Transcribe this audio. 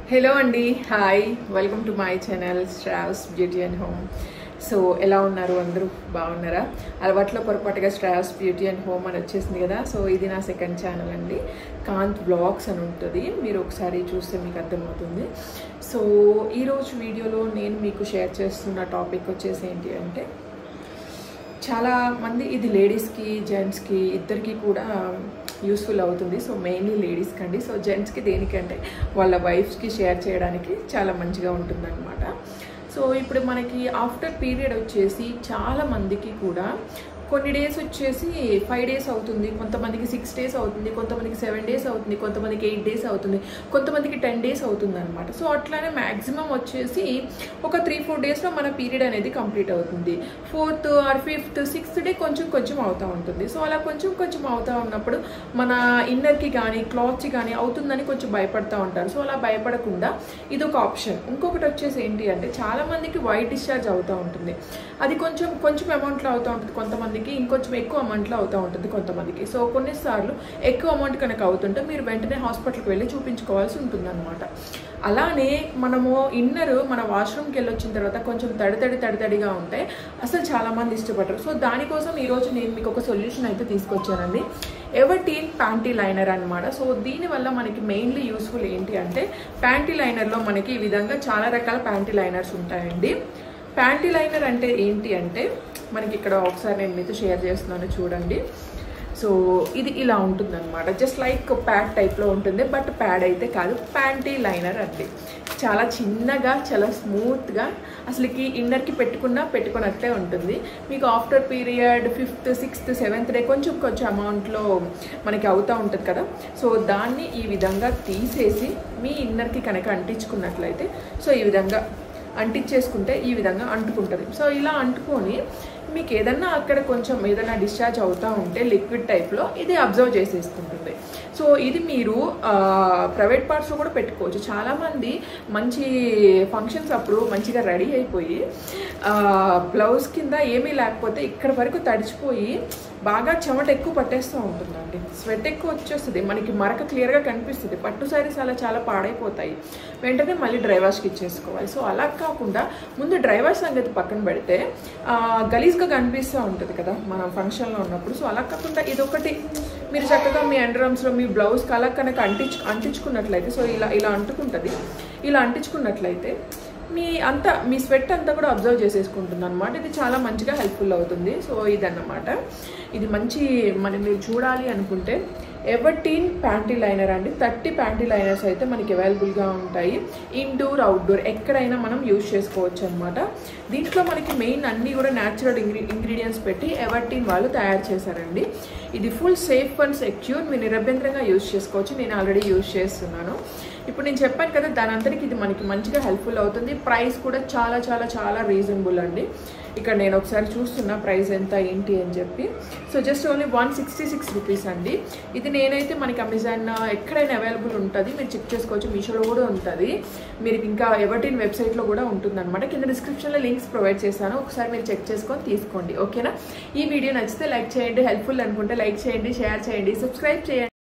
hello అండి hi welcome to my channel స్ట్రావ్స్ beauty and home so ఎలా ఉన్నారు అందరూ బాగున్నారా అలవాట్లో పొరపాటుగా స్ట్రావ్స్ బ్యూటీ అండ్ హోమ్ అని వచ్చేసింది కదా సో ఇది నా సెకండ్ ఛానల్ అండి కాంత్ బ్లాగ్స్ అని ఉంటుంది మీరు ఒకసారి చూస్తే మీకు అర్థమవుతుంది సో ఈరోజు వీడియోలో నేను మీకు షేర్ చేస్తున్న టాపిక్ వచ్చేసి ఏంటి అంటే చాలా మంది ఇది లేడీస్కి జెంట్స్కి ఇద్దరికి కూడా యూస్ఫుల్ అవుతుంది సో మెయిన్లీ లేడీస్కి అండి సో జెంట్స్కి దేనికంటే వాళ్ళ వైఫ్స్కి షేర్ చేయడానికి చాలా మంచిగా ఉంటుందన్నమాట సో ఇప్పుడు మనకి ఆఫ్టర్ పీరియడ్ వచ్చేసి చాలా మందికి కూడా కొన్ని డేస్ వచ్చేసి ఫైవ్ డేస్ అవుతుంది కొంతమందికి సిక్స్ డేస్ అవుతుంది కొంతమందికి సెవెన్ డేస్ అవుతుంది కొంతమందికి ఎయిట్ డేస్ అవుతుంది కొంతమందికి టెన్ డేస్ అవుతుంది అనమాట సో అట్లానే మ్యాక్సిమం వచ్చేసి ఒక త్రీ ఫోర్ డేస్లో మన పీరియడ్ అనేది కంప్లీట్ అవుతుంది fourth or fifth sixth day కొంచెం కొంచెం అవుతూ ఉంటుంది సో అలా కొంచెం కొంచెం అవుతూ ఉన్నప్పుడు మన ఇన్నర్కి కానీ క్లాత్స్కి కానీ అవుతుందని కొంచెం భయపడతా ఉంటారు సో అలా భయపడకుండా ఇది ఒక ఆప్షన్ ఇంకొకటి వచ్చేసి ఏంటి అంటే చాలా మందికి వైట్ డిశ్చార్జ్ అవుతూ ఉంటుంది అది కొంచెం కొంచెం అమౌంట్లో అవుతూ ఉంటుంది కొంతమందికి ఇంకొంచెం ఎక్కువ అమౌంట్లో అవుతూ ఉంటుంది కొంతమందికి సో కొన్నిసార్లు ఎక్కువ అమౌంట్ కనుక అవుతుంటే మీరు వెంటనే హాస్పిటల్కి వెళ్ళి చూపించుకోవాల్సి ఉంటుందన్నమాట అలానే మనము ఇన్నర్ మన వాష్రూమ్కి వెళ్ళి వచ్చిన తర్వాత కొంచెం తడితడి తడితడిగా ఉంటే అసలు చాలామంది ఇష్టపడరు సో దానికోసం ఈరోజు నేను మీకు ఒక సొల్యూషన్ అయితే తీసుకొచ్చానండి ఎవర్టీన్ ప్యాంటీ లైనర్ అనమాట సో దీనివల్ల మనకి మెయిన్లీ యూస్ఫుల్ ఏంటి అంటే ప్యాంటీ లైనర్లో మనకి ఈ విధంగా చాలా రకాల ప్యాంటీ లైనర్స్ ఉంటాయండి ప్యాంటీ లైనర్ అంటే ఏంటి అంటే మనకి ఇక్కడ ఒకసారి నేను మీతో షేర్ చేస్తున్నాను చూడండి సో ఇది ఇలా ఉంటుందన్నమాట జస్ట్ లైక్ ప్యాడ్ టైప్లో ఉంటుంది బట్ ప్యాడ్ అయితే కాదు ప్యాంటీ లైనర్ అండి చాలా చిన్నగా చాలా స్మూత్గా అసలుకి ఇన్నర్కి పెట్టుకున్నా పెట్టుకున్నట్లే ఉంటుంది మీకు after period fifth sixth seventh day కొంచెం కొంచెం అమౌంట్లో మనకి అవుతూ ఉంటుంది కదా సో దాన్ని ఈ విధంగా తీసేసి మీ ఇన్నర్కి కనుక అంటించుకున్నట్లయితే సో ఈ విధంగా అంటించేసుకుంటే ఈ విధంగా అంటుకుంటుంది సో ఇలా అంటుకొని మీకు ఏదన్నా అక్కడ కొంచెం ఏదైనా డిశ్చార్జ్ అవుతూ ఉంటే లిక్విడ్ టైప్లో ఇది అబ్జర్వ్ చేసేసుకుంటుంది సో ఇది మీరు ప్రైవేట్ పార్ట్స్లో కూడా పెట్టుకోవచ్చు చాలామంది మంచి ఫంక్షన్స్ అప్పుడు మంచిగా రెడీ అయిపోయి బ్లౌజ్ కింద ఏమీ లేకపోతే ఇక్కడ వరకు తడిచిపోయి బాగా చెమట ఎక్కువ పట్టేస్తూ ఉంటుందండి స్వెట్ ఎక్కువ వచ్చేస్తుంది మనకి మరక క్లియర్గా కనిపిస్తుంది పట్టు శారీస్ అలా చాలా పాడైపోతాయి వెంటనే మళ్ళీ డ్రైవర్స్కి ఇచ్చేసుకోవాలి సో అలా కాకుండా ముందు డ్రైవర్ సంగతి పక్కన పెడితే గలీజ్గా కనిపిస్తూ ఉంటుంది కదా మనం ఫంక్షన్లో ఉన్నప్పుడు సో అలా కాకుండా ఇదొకటి మీరు చక్కగా మీ అండర్ఆర్మ్స్లో మీ బ్లౌజ్కి అలా కనుక అంటించు అంటించుకున్నట్లయితే సో ఇలా ఇలా అంటుకుంటుంది ఇలా అంటించుకున్నట్లయితే మీ అంతా మీ స్వెట్ అంతా కూడా అబ్జర్వ్ చేసేసుకుంటుంది అనమాట ఇది చాలా మంచిగా హెల్ప్ఫుల్ అవుతుంది సో ఇదన్నమాట ఇది మంచి మనం మీరు చూడాలి అనుకుంటే ఎవర్టీన్ ప్యాంటీ లైనర్ అండి థర్టీ ప్యాంటీ లైనర్స్ అయితే మనకి అవైలబుల్గా ఉంటాయి ఇండోర్ అవుట్డోర్ ఎక్కడైనా మనం యూజ్ చేసుకోవచ్చు అనమాట దీంట్లో మనకి మెయిన్ అన్నీ కూడా న్యాచురల్ ఇంగ్రీ ఇంగ్రీడియంట్స్ పెట్టి ఎవర్టీన్ వాళ్ళు తయారు చేశారండి ఇది ఫుల్ సేఫ్ అండ్ సెక్యూర్ మీరు నిరభ్యంతరంగా యూజ్ చేసుకోవచ్చు నేను ఆల్రెడీ యూజ్ చేస్తున్నాను ఇప్పుడు నేను చెప్పాను కదా దాని అందరికి ఇది మనకి మంచిగా హెల్ప్ఫుల్ అవుతుంది ప్రైస్ కూడా చాలా చాలా చాలా రీజనబుల్ అండి ఇక్కడ నేను ఒకసారి చూస్తున్నా ప్రైస్ ఎంత ఏంటి అని చెప్పి so just only one sixty six rupees అండి ఇది నేనైతే మనకి అమెజాన్ ఎక్కడైనా అవైలబుల్ ఉంటుంది మీరు చెక్ చేసుకోవచ్చు మీషోలో కూడా ఉంటుంది మీరు ఇంకా ఎవరిటీన్ వెబ్సైట్లో కూడా ఉంటుంది అనమాట కింద డిస్క్రిప్షన్లో లింక్స్ ప్రొవైడ్ చేస్తాను ఒకసారి మీరు చెక్ చేసుకొని తీసుకోండి ఓకేనా ఈ వీడియో నచ్చితే లైక్ చేయండి హెల్ప్ఫుల్ అనుకుంటే లైక్ చేయండి షేర్ చేయండి సబ్స్క్రైబ్ చేయండి